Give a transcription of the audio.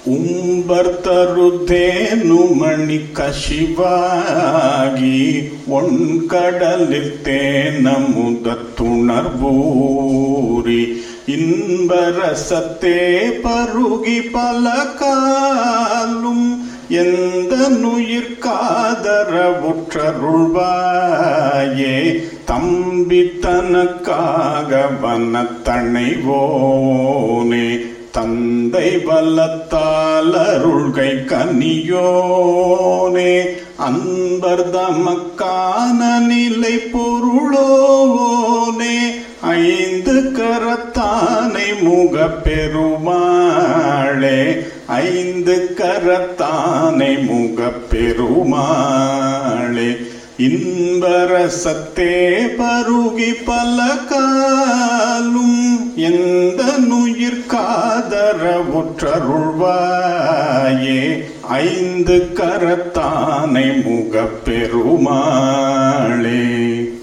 ಉಂಬರ್ ತರುತ್ತೇನು ಮಣಿ ಕಶಿವಾಗಿ ஒண்கடலித்தேன முதத்துணர்வூரி இன்பரசத்தே பருகி பல காலும் எந்த நுயிர்காதரவுற்றருள்வாயே தம்பி தனக்காக வனத்தணைவோனே தந்தை பலத்தால் அருள்கை கனியோனே அன்பர் தமக்கான நிலை பொருளோனே ஐந்து கரத்தானை முகப்பெருமாளே ஐந்து கரத்தானை முகப்பெருமாளே இன்பரசத்தே பருகி பல காலும் எந்த நுயிர்காதரவுற்றருள்வாயே ஐந்து கரத்தானை முகப்பெருமாளே